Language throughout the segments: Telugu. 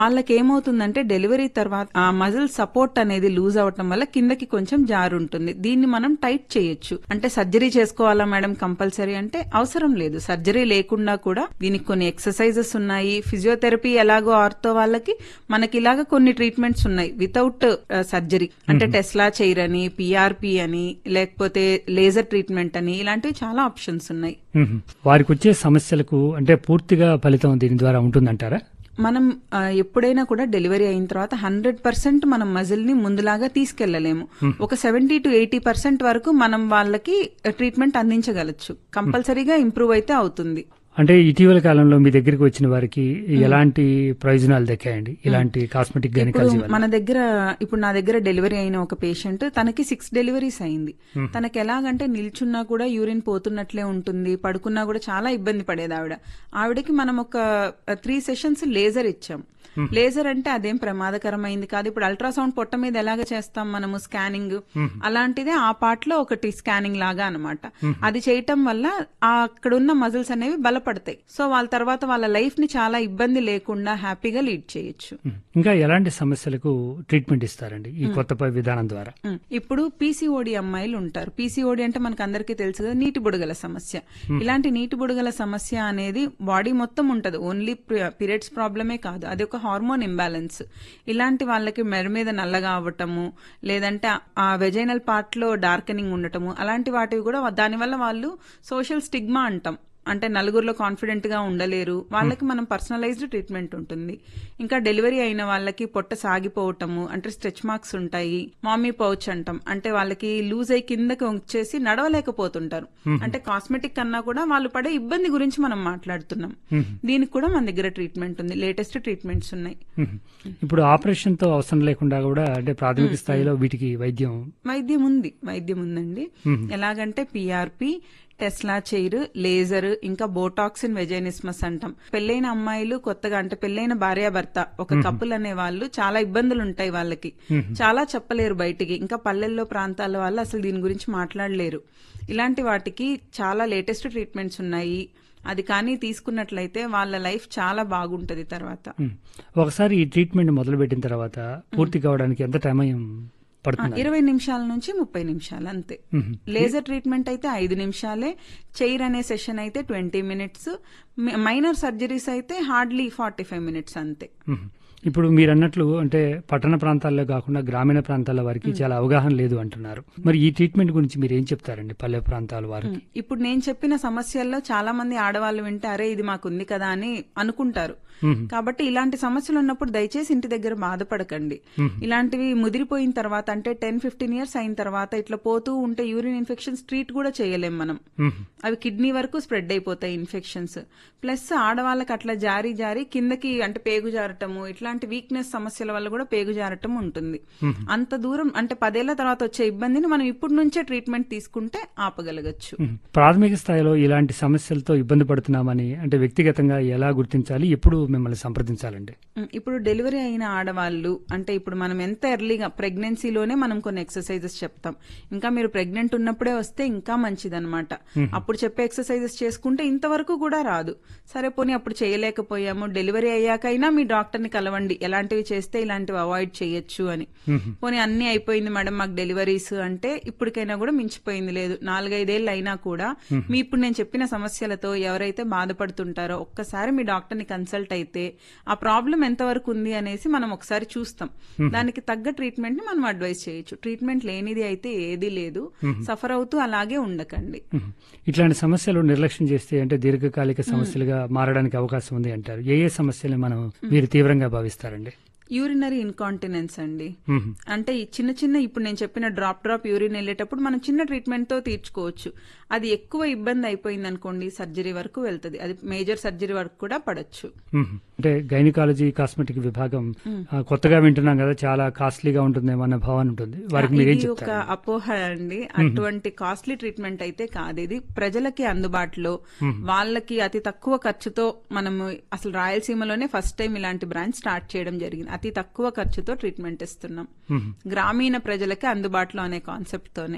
వాళ్ళకి ఏమవుతుందంటే డెలివరీ తర్వాత ఆ మజిల్ సపోర్ట్ అనేది లూజ్ అవటం వల్ల కిందకి కొంచెం జారు ఉంటుంది దీన్ని మనం టైట్ చేయొచ్చు అంటే సర్జరీ చేసుకోవాలా మేడం కంపల్సరీ అంటే అవసరం లేదు సర్జరీ లేకుండా కూడా దీనికి కొన్ని ఎక్సర్సైజెస్ ఉన్నాయి ఫిజియోథెరపీ ఎలాగో ఆర్థో వాళ్ళకి మనకి ఇలాగ కొన్ని ట్రీట్మెంట్స్ ఉన్నాయి వితౌట్ సర్జరీ అంటే టెస్లా చైర్ అని పిఆర్పి అని లేకపోతే లేజర్ ట్రీట్మెంట్ అని ఇలాంటివి చాలా ఆప్షన్స్ ఉన్నాయి మ్మ్. వారికి వచ్చే సమస్యలకు అంటే పూర్తిగా ఫలితం దీని ద్వారా ఉంటుందంటారా మనం ఆ, ఎప్పుడైనా కూడా డెలివరీ అయిన తర్వాత హండ్రెడ్ పర్సెంట్ మనం మజిల్ ని ముందులాగా తీసుకెళ్లలేము ఒక సెవెంటీ టు ఎయిటీ పర్సెంట్ వరకు మనం వాళ్ళకి ట్రీట్మెంట్ అందించగలచ్చు కంపల్సరీగా ఇంప్రూవ్ అయితే అవుతుంది అంటే ఇటీవల కాలంలో మీ దగ్గరికి వచ్చిన వారికి ఎలాంటి ప్రయోజనాలు దక్కాయండి ఇలాంటి కాస్మెటిక్ ఇప్పుడు గైనకాలజీ వల్ల మన దగ్గర ఇప్పుడు నా దగ్గర డెలివరీ అయిన ఒక పేషెంట్ తనకి సిక్స్ డెలివరీస్ అయింది తనకి ఎలాగంటే నిల్చున్నా కూడా యూరిన్ పోతున్నట్లే ఉంటుంది పడుకున్నా కూడా చాలా ఇబ్బంది పడేది ఆవిడ ఆవిడకి మనం ఒక త్రీ సెషన్స్ లేజర్ ఇచ్చాం లేజర్ అంటే అదేం ప్రమాదకరమైంది కాదు ఇప్పుడు అల్ట్రాసౌండ్ పొట్ట మీద ఎలాగ చేస్తాం మనము స్కానింగ్ అలాంటిదే ఆ పార్ట్ లో ఒకటి స్కానింగ్ లాగా అన్నమాట అది చేయటం వల్ల ఆ అక్కడ ఉన్న మజిల్స్ అనేవి బలపడతాయి సో వాళ్ళ తర్వాత వాళ్ళ లైఫ్ ని చాలా ఇబ్బంది లేకుండా హ్యాపీగా లీడ్ చేయొచ్చు మ్మ్. ఇంకా ఎలాంటి సమస్యలకు ట్రీట్మెంట్ ఇస్తారండి ఈ కొత్త ప- విధానం ద్వారా ఉమ్, ఇప్పుడు పీసీఓడి అమ్మాయిలు ఉంటారు పీసీఓడి అంటే మనకు అందరికీ తెలుసు కదా నీటి బుడగల సమస్య ఇలాంటి నీటి బుడగల సమస్య అనేది బాడీ మొత్తం ఉంటది ఓన్లీ పీరియడ్స్ ప్రాబ్లమే కాదు అది ఒక హార్మోన్ ఇంబ్యాలెన్స్ ఇలాంటి వాళ్ళకి మెడ మీద నల్లగా అవ్వటము లేదంటే ఆ వెజైనల్ పార్ట్ లో డార్కెనింగ్ ఉండటము అలాంటి వాటివి కూడా దానివల్ల వాళ్ళు సోషల్ స్టిగ్మా అంటాం అంటే నలుగురిలో కాన్ఫిడెంట్ గా ఉండలేరు వాళ్ళకి మనం పర్సనలైజ్డ్ ట్రీట్మెంట్ ఉంటుంది ఇంకా డెలివరీ అయిన వాళ్ళకి పొట్ట సాగిపోవటము అంటే స్ట్రెచ్ మార్క్స్ ఉంటాయి మామీ పౌచ్ అంటాం అంటే వాళ్ళకి లూజ్ అయి కిందకి వంచేసి నడవలేకపోతుంటారు అంటే కాస్మెటిక్ కన్నా కూడా వాళ్ళు పడే ఇబ్బంది గురించి మనం మాట్లాడుతున్నాం దీనికి కూడా మన దగ్గర ట్రీట్మెంట్ ఉంది లేటెస్ట్ ట్రీట్మెంట్స్ ఉన్నాయి మ్మ్. ఇప్పుడు ఆపరేషన్ తో అవసరం లేకుండా కూడా అంటే ప్రాథమిక స్థాయిలో వీటికి వైద్యం వైద్యం ఉంది వైద్యం ఉందండి ఎలాగంటే పిఆర్పి టెస్లా చైర్ లేజర్ ఇంకా బోటాక్సిన్ వెజైనిస్మస్ అంటాం పెళ్ళైన అమ్మాయిలు కొత్తగా అంటే పెళ్ళైన భార్యాభర్త ఒక కపుల్ అనే వాళ్ళు చాలా ఇబ్బందులు ఉంటాయి వాళ్ళకి చాలా చెప్పలేరు బయటికి ఇంకా పల్లెల్లో ప్రాంతాల వాళ్ళు అసలు దీని గురించి మాట్లాడలేరు ఇలాంటి వాటికి చాలా లేటెస్ట్ ట్రీట్మెంట్స్ ఉన్నాయి అది కానీ తీసుకున్నట్లయితే వాళ్ళ లైఫ్ చాలా బాగుంటది తర్వాత మ్మ్. ఒకసారి ఈ ట్రీట్మెంట్ మొదలుపెట్టిన తర్వాత పూర్తి కావడానికి ఎంత టైం ఆ, పడుతుంది ఇరవై నిమిషాల నుంచి ముప్పై నిమిషాలు అంతే మ్మ్. లేజర్ ట్రీట్మెంట్ అయితే ఐదు నిమిషాలే చైర్ అనే సెషన్ అయితే ట్వంటీ మినిట్స్ మైనర్ సర్జరీస్ అయితే హార్డ్లీ ఫార్టీ ఫైవ్ మినిట్స్ అంతే మ్మ్. ఇప్పుడు మీరు అన్నట్లు అంటే పట్టణ ప్రాంతాల్లో కాకుండా గ్రామీణ ప్రాంతాల వారికి చాలా అవగాహన లేదు అంటున్నారు మరి ఈ ట్రీట్మెంట్ గురించి మీరు ఏం చెప్తారండి పల్లె ప్రాంతాల వారికి ఇప్పుడు నేను చెప్పిన సమస్యల్లో చాలా మంది ఆడవాళ్ళు వింటే అరే ఇది మాకుంది కదా అని అనుకుంటారు మ్మ్. కాబట్టి ఇలాంటి సమస్యలు ఉన్నప్పుడు దయచేసి ఇంటి దగ్గర బాధపడకండి ఇలాంటివి ముదిరిపోయిన తర్వాత అంటే టెన్ ఫిఫ్టీన్ ఇయర్స్ అయిన తర్వాత ఇట్లా పోతూ ఉంటే యూరిన్ ఇన్ఫెక్షన్స్ ట్రీట్ కూడా చేయలేం మనం మ్మ్. అవి కిడ్నీ వరకు స్ప్రెడ్ అయిపోతాయి ఇన్ఫెక్షన్స్ ప్లస్ ఆడవాళ్ళకి అట్లా జారీ జారి కిందకి అంటే పేగు జారటము ఇట్లాంటి వీక్నెస్ సమస్యల వల్ల కూడా పేగు జారటం ఉంటుంది అంత దూరం అంటే పదేళ్ల తర్వాత వచ్చే ఇబ్బందిని మనం ఇప్పుడు నుంచే ట్రీట్మెంట్ తీసుకుంటే ఆపగలగచ్చు మ్మ్. ప్రాథమిక స్థాయిలో ఇలాంటి సమస్యలతో ఇబ్బంది పడుతున్నామని అంటే వ్యక్తిగతంగా ఎలా గుర్తించాలి ఎప్పుడు మిమ్మల్ని సంప్రదించాలండి ఉమ్, ఇప్పుడు డెలివరీ అయిన ఆడవాళ్ళు అంటే ఇప్పుడు మనం ఎంత ఎర్లీగా ప్రెగ్నెన్సీలోనే మనం కొన్ని ఎక్సర్సైజెస్ చెప్తాం ఇంకా మీరు ప్రెగ్నెంట్ ఉన్నప్పుడే వస్తే ఇంకా మంచిదన్నమాట అప్పుడు చెప్పే ఎక్సర్సైజెస్ చేసుకుంటే ఇంతవరకు కూడా రాదు సరే పోనీ అప్పుడు చేయలేకపోయాము డెలివరీ అయ్యాకైనా మీ డాక్టర్ని కలవండి ఎలాంటివి చేస్తే ఇలాంటివి అవాయిడ్ చేయొచ్చు అని పోనీ అన్ని అయిపోయింది మేడం మాకు డెలివరీస్ అంటే ఇప్పటికైనా కూడా మించిపోయింది లేదు నాలుగైదేళ్ళు అయినా కూడా మీ ఇప్పుడు నేను చెప్పిన సమస్యలతో ఎవరైతే బాధపడుతుంటారో ఒక్కసారి మీ డాక్టర్ని కన్సల్ట్ అయితే ఆ ప్రాబ్లం ఎంతవరకు ఉంది అనేసి మనం ఒకసారి చూస్తాం దానికి తగ్గ ట్రీట్మెంట్ ని మనం అడ్వైస్ చేయొచ్చు ట్రీట్మెంట్ లేనిది అయితే ఏదీ లేదు సఫర్ అవుతూ అలాగే ఉండకండి మ్మ్. ఇట్లాంటి సమస్యలు నిర్లక్ష్యం చేస్తే అంటే దీర్ఘకాలిక సమస్యలుగా మారడానికి అవకాశం ఉంది అంటారు ఏ ఏ సమస్యలు మనం మీరు తీవ్రంగా భావిస్తారండి యూరినరీ ఇన్కాంటినెన్స్ అండి మ్మ్. అంటే ఈ చిన్న చిన్న ఇప్పుడు నేను చెప్పిన డ్రాప్ డ్రాప్ యూరిన్ వెళ్ళేటప్పుడు మనం చిన్న ట్రీట్మెంట్ తో తీర్చుకోవచ్చు అది ఎక్కువ ఇబ్బంది అయిపోయింది అనుకోండి సర్జరీ వరకు వెళ్తది అది మేజర్ సర్జరీ వరకు కూడా పడచ్చు మ్మ్. అంటే గైనకాలజీ కాస్మెటిక్ విభాగం ఆ, కొత్తగా వింటున్నాం కదా చాలా కాస్ట్లీగా ఉంటుందేమో అన్న భావన ఉంటుంది వారికి మీరేం ఇది ఒక చెప్తారు అపోహ అండి అటువంటి కాస్ట్లీ ట్రీట్మెంట్ అయితే కాదు ఇది ప్రజలకి అందుబాటులో వాళ్ళకి అతి తక్కువ ఖర్చుతో మనము అసలు రాయలసీమలోనే ఫస్ట్ టైం ఇలాంటి బ్రాంచ్ స్టార్ట్ చేయడం జరిగింది అతి తక్కువ ఖర్చుతో ట్రీట్మెంట్ ఇస్తున్నాం గ్రామీణ ప్రజలకి అందుబాటులో అనే కాన్సెప్ట్ తోనే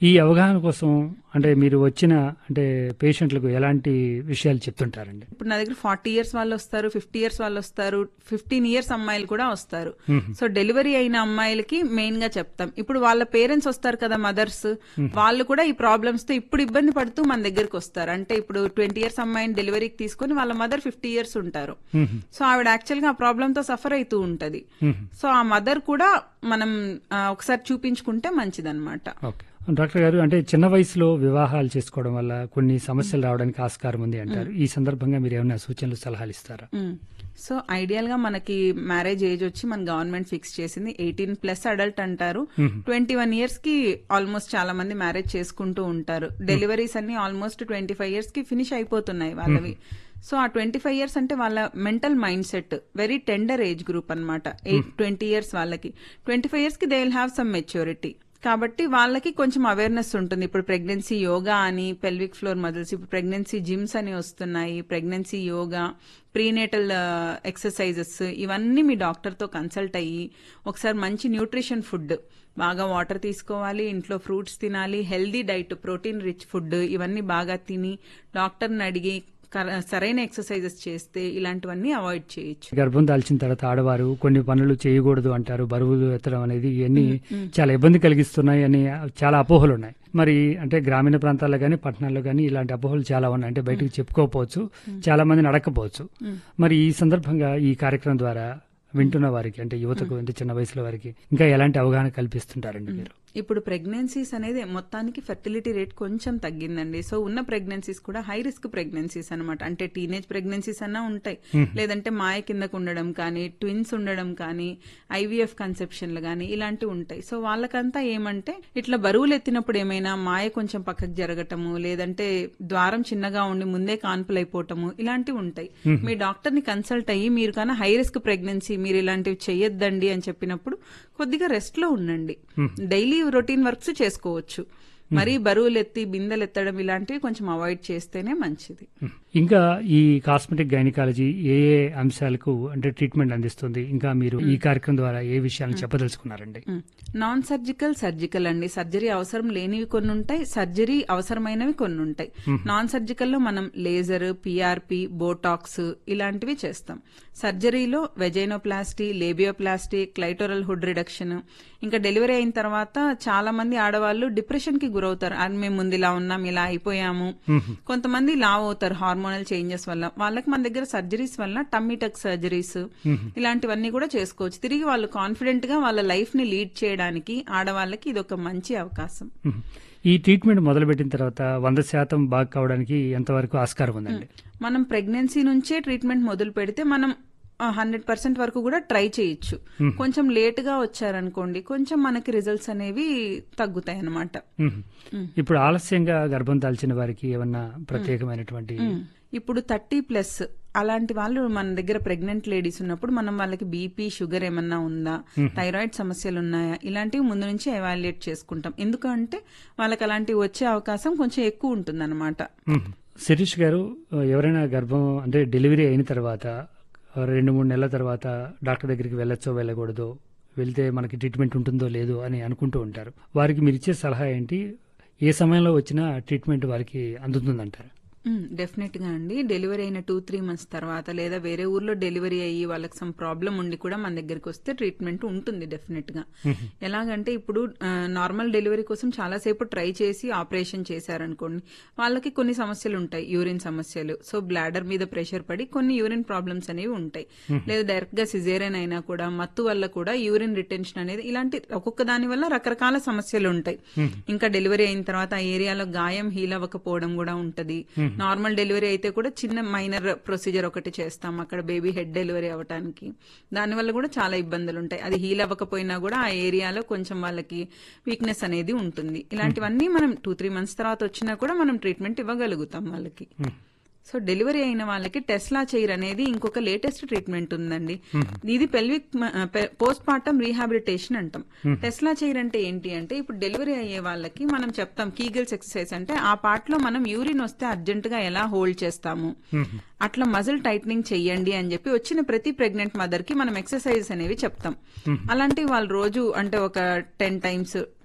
ఈ అవగాహన కోసం అంటే మీరు వచ్చిన అంటే పేషెంట్లకు ఎలాంటి విషయాలు చెప్తుంటారండి ఇప్పుడు నా దగ్గర ఫార్టీ ఇయర్స్ వాళ్ళు వస్తారు ఫిఫ్టీ ఇయర్స్ వాళ్ళు వస్తారు ఫిఫ్టీన్ ఇయర్స్ అమ్మాయిలు కూడా వస్తారు సో డెలివరీ అయిన అమ్మాయిలకి మెయిన్ గా చెప్తాం ఇప్పుడు వాళ్ళ పేరెంట్స్ వస్తారు కదా మదర్స్ వాళ్ళు కూడా ఈ ప్రాబ్లమ్స్ తో ఇప్పుడు ఇబ్బంది పడుతూ మన దగ్గరికి వస్తారు అంటే ఇప్పుడు ట్వంటీ ఇయర్స్ అమ్మాయిని డెలివరీకి తీసుకొని వాళ్ళ మదర్ ఫిఫ్టీ ఇయర్స్ ఉంటారు సో ఆవిడ యాక్చువల్ గా ఆ ప్రాబ్లమ్ తో సఫర్ అవుతూ ఉంటది సో ఆ మదర్ కూడా మనం ఆ, ఒకసారి చూపించుకుంటే మంచిదన్నమాట ఓకే డాక్టర్ గారు అంటే చిన్న వయసులో వివాహాలు చేసుకోవడం వల్ల కొన్ని సమస్యలు రావడానికి ఆస్కారం ఉంది అంటారు ఈ సందర్భంగా మీరు ఏమైనా సూచనలు సలహాలు ఇస్తారా మ్మ్. సో ఐడియల్ గా మనకి మ్యారేజ్ ఏజ్ వచ్చి మన గవర్నమెంట్ ఫిక్స్ చేసింది ఎయిటీన్ ప్లస్ అడల్ట్ అంటారు ట్వంటీ వన్ ఇయర్స్ కి ఆల్మోస్ట్ చాలా మంది మ్యారేజ్ చేసుకుంటూ ఉంటారు డెలివరీస్ అన్ని ఆల్మోస్ట్ ట్వంటీ ఫైవ్ ఇయర్స్ కి ఫినిష్ అయిపోతున్నాయి వాళ్ళవి సో ఆ ట్వంటీ ఫైవ్ ఇయర్స్ అంటే వాళ్ళ mental mind set very tender age group అనమాట ఎయిట్ ట్వంటీ ఇయర్స్ వాళ్ళకి ట్వంటీ ఫైవ్ ఇయర్స్ కి they will have some maturity కాబట్టి వాళ్ళకి కొంచెం అవేర్నెస్ ఉంటుంది ఇప్పుడు ప్రెగ్నెన్సీ యోగా అని పెల్విక్ ఫ్లోర్ మజిల్స్ ఇప్పుడు ప్రెగ్నెన్సీ జిమ్స్ అని వస్తున్నాయి ప్రెగ్నెన్సీ యోగా ప్రీనేటల్ ఎక్సర్సైజెస్ ఇవన్నీ మీ డాక్టర్తో కన్సల్ట్ అయ్యి ఒకసారి మంచి న్యూట్రిషన్ ఫుడ్ బాగా వాటర్ తీసుకోవాలి ఇంట్లో ఫ్రూట్స్ తినాలి healthy diet protein rich food ఇవన్నీ బాగా తిని డాక్టర్ని అడిగి కర- సరైన ఎక్సర్సైజెస్ చేస్తే ఇలాంటివన్నీ అవాయిడ్ చేయొచ్చు గర్భం దాల్చిన తర్వాత ఆడవారు కొన్ని పనులు చేయకూడదు అంటారు బరువులు ఎత్తడం అనేది ఇవన్నీ చాలా ఇబ్బంది కలిగిస్తున్నాయి అని చాలా అపోహలు ఉన్నాయి మరి అంటే గ్రామీణ ప్రాంతాల్లో కానీ పట్టణాల్లో కానీ ఇలాంటి అపోహలు చాలా ఉన్నాయి అంటే బయటకు చెప్పుకోకపోవచ్చు చాలా మందిని అడగకపోవచ్చు మరి ఈ సందర్భంగా ఈ కార్యక్రమం ద్వారా వింటున్న వారికి అంటే యువతకు అంటే చిన్న వయసులో వారికి ఇంకా ఎలాంటి అవగాహన కల్పిస్తుంటారండి మీరు ఇప్పుడు ప్రెగ్నెన్సీస్ అనేది మొత్తానికి ఫెర్టిలిటీ రేట్ కొంచెం తగ్గిందండి సో ఉన్న ప్రెగ్నెన్సీస్ కూడా హై రిస్క్ ప్రెగ్నెన్సీస్ అనమాట అంటే టీనేజ్ ప్రెగ్నెన్సీస్ అన్నా ఉంటాయి లేదంటే మాయ కిందకు ఉండడం కానీ ట్విన్స్ ఉండడం కానీ ఐవీఎఫ్ కన్సెప్షన్లు కానీ ఇలాంటివి ఉంటాయి సో వాళ్ళకంతా ఏమంటే ఇట్లా బరువులు ఎత్తినప్పుడు ఏమైనా మాయ కొంచెం పక్కకు జరగటము లేదంటే ద్వారం చిన్నగా ఉండి ముందే కాన్పులు అయిపోవటము ఇలాంటివి ఉంటాయి మీ డాక్టర్ ని కన్సల్ట్ అయ్యి మీరు కానీ హై రిస్క్ ప్రెగ్నెన్సీ మీరు ఇలాంటివి చెయ్యొద్దండి అని చెప్పినప్పుడు కొద్దిగా రెస్ట్ లో ఉండండి డైలీ రొటీన్ వర్క్స్ చేసుకోవచ్చు మరీ బరువులు ఎత్తి బిందెలు ఎత్తడం ఇలాంటివి కొంచెం అవాయిడ్ చేస్తేనే మంచిది ఇంకా ఈ కాస్మెటిక్ గైనకాలజీ ఏ ఏ అంశాలకు అంటే ట్రీట్మెంట్ అందిస్తుంది ఇంకా మీరు ఈ కార్యక్రమం ద్వారా ఏ విషయాలను చెప్పదలుచుకున్నారండి నాన్ సర్జికల్ సర్జికల్ అండి సర్జరీ అవసరం లేనివి కొన్ని ఉంటాయి సర్జరీ అవసరమైనవి కొన్ని ఉంటాయి నాన్ సర్జికల్ లో మనం లేజర్ పిఆర్పి బోటాక్స్ ఇలాంటివి చేస్తాం సర్జరీలో vaginoplasty labiaplasty clitoral hood reduction ఇంకా డెలివరీ అయిన తర్వాత చాలా మంది ఆడవాళ్ళు డిప్రెషన్ కి గురవుతారు అని మేము ముందు ఇలా ఉన్నాం ఇలా అయిపోయాము కొంతమంది లావ్ అవుతారు హార్మోనల్ చేంజెస్ వల్ల వాళ్ళకి మన దగ్గర సర్జరీస్ వల్ల టమ్మీటక్ సర్జరీస్ ఇలాంటివన్నీ కూడా చేసుకోవచ్చు తిరిగి వాళ్ళు కాన్ఫిడెంట్ గా వాళ్ళ లైఫ్ ని లీడ్ చేయడానికి ఆడవాళ్ళకి ఇది ఒక మంచి అవకాశం మ్మ్. ఈ ట్రీట్మెంట్ మొదలుపెట్టిన తర్వాత వంద శాతం బాగా కావడానికి ఎంతవరకు ఆస్కారం ఉందండి మనం ప్రెగ్నెన్సీ నుంచే ట్రీట్మెంట్ మొదలు పెడితే మనం హండ్రెడ్ పర్సెంట్ వరకు కూడా ట్రై చేయొచ్చు కొంచెం లేట్ గా వచ్చారనుకోండి కొంచెం మనకి రిజల్ట్స్ అనేవి తగ్గుతాయి అన్నమాట మ్మ్. ఇప్పుడు ఆలస్యంగా గర్భం దాల్చిన వారికి ఏమన్నా ప్రత్యేకమైనటువంటి ఇప్పుడు థర్టీ ప్లస్ అలాంటి వాళ్ళు మన దగ్గర ప్రెగ్నెంట్ లేడీస్ ఉన్నప్పుడు మనం వాళ్ళకి బీపీ షుగర్ ఏమన్నా ఉందా థైరాయిడ్ సమస్యలు ఉన్నాయా ఇలాంటివి ముందు నుంచి ఎవాల్యుయేట్ చేసుకుంటాం ఎందుకంటే వాళ్ళకి అలాంటివి వచ్చే అవకాశం కొంచెం ఎక్కువ ఉంటుంది మ్మ్. శిరీష్ గారు ఎవరైనా గర్భం అంటే డెలివరీ అయిన తర్వాత రెండు మూడు నెలల తర్వాత డాక్టర్ దగ్గరికి వెళ్ళొచ్చో వెళ్ళకూడదో వెళ్తే మనకి ట్రీట్మెంట్ ఉంటుందో లేదో అని అనుకుంటూ ఉంటారు వారికి మీరు ఇచ్చే సలహా ఏంటి ఏ సమయంలో వచ్చినా ట్రీట్మెంట్ వారికి అందుతుందంటారు డెఫినెట్ గా అండి డెలివరీ అయిన టూ త్రీ మంత్స్ తర్వాత లేదా వేరే ఊర్లో డెలివరీ అయ్యి వాళ్ళకి సమ్ ప్రాబ్లం ఉండి కూడా మన దగ్గరికి వస్తే ట్రీట్మెంట్ ఉంటుంది డెఫినెట్ గా ఎలాగంటే ఇప్పుడు నార్మల్ డెలివరీ కోసం చాలాసేపు ట్రై చేసి ఆపరేషన్ చేశారనుకోండి వాళ్ళకి కొన్ని సమస్యలు ఉంటాయి యూరిన్ సమస్యలు సో బ్లాడర్ మీద ప్రెషర్ పడి కొన్ని యూరిన్ ప్రాబ్లమ్స్ అనేవి ఉంటాయి లేదా డైరెక్ట్ గా సిజేరియన్ అయినా కూడా మత్తు వల్ల కూడా యూరిన్ రిటెన్షన్ అనేది ఇలాంటి ఒక్కొక్క దాని వల్ల రకరకాల సమస్యలు ఉంటాయి ఇంకా డెలివరీ అయిన తర్వాత ఆ ఏరియాలో గాయం హీల్ అవ్వకపోవడం కూడా ఉంటది నార్మల్ డెలివరీ అయితే కూడా చిన్న మైనర్ ప్రొసీజర్ ఒకటి చేస్తాం అక్కడ బేబీ హెడ్ డెలివరీ అవ్వటానికి దానివల్ల కూడా చాలా ఇబ్బందులు ఉంటాయి అది హీల్ అవ్వకపోయినా కూడా ఆ ఏరియాలో కొంచెం వాళ్ళకి వీక్నెస్ అనేది ఉంటుంది ఇలాంటివన్నీ మనం టూ త్రీ మంత్స్ తర్వాత వచ్చినా కూడా మనం ట్రీట్మెంట్ ఇవ్వగలుగుతాం వాళ్ళకి సో డెలివరీ అయిన వాళ్ళకి టెస్లా చైర్ అనేది ఇంకొక లేటెస్ట్ ట్రీట్మెంట్ ఉందండి ఇది పెల్విక్ పోస్ట్ పార్టం రీహాబిలిటేషన్ అంటాం టెస్లా చైర్ అంటే ఏంటి అంటే ఇప్పుడు డెలివరీ అయ్యే వాళ్ళకి మనం చెప్తాం కీగిల్స్ ఎక్సర్సైజ్ అంటే ఆ పార్ట్ లో మనం యూరిన్ వస్తే అర్జెంట్ గా ఎలా హోల్డ్ చేస్తాము అట్లా మజిల్ టైట్నింగ్ చెయ్యండి అని చెప్పి వచ్చిన ప్రతి ప్రెగ్నెంట్ మదర్ కి మనం ఎక్సర్సైజెస్ అనేవి చెప్తాం అలాంటివి వాళ్ళు రోజు అంటే ఒక టెన్ టైమ్స్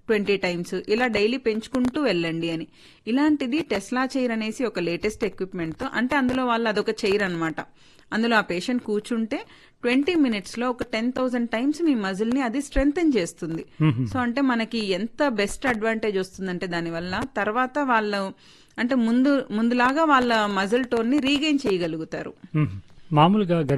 ట్వంటీ టైమ్స్ ఇలా డైలీ పెంచుకుంటూ వెళ్ళండి అని ఇలాంటిది టెస్లా చైర్ అనేసి ఒక లేటెస్ట్ ఎక్విప్మెంట్ తో అంటే అందులో వాళ్ళు అదొక చైర్ అన్నమాట అందులో ఆ పేషెంట్ కూర్చుంటే ట్వంటీ మినిట్స్ లో ఒక టెన్ థౌసండ్ టైమ్స్ మీ మజిల్ ని అది స్ట్రెంగ్ చేస్తుంది సో అంటే మనకి ఎంత బెస్ట్ అడ్వాంటేజ్ వస్తుందంటే దానివల్ల తర్వాత వాళ్ళు అంటే ముందు ముందులాగా వాళ్ళ మజిల్ టోన్ ని రీగైన్ చేయగలుగుతారు మ్మ్. మామూలుగా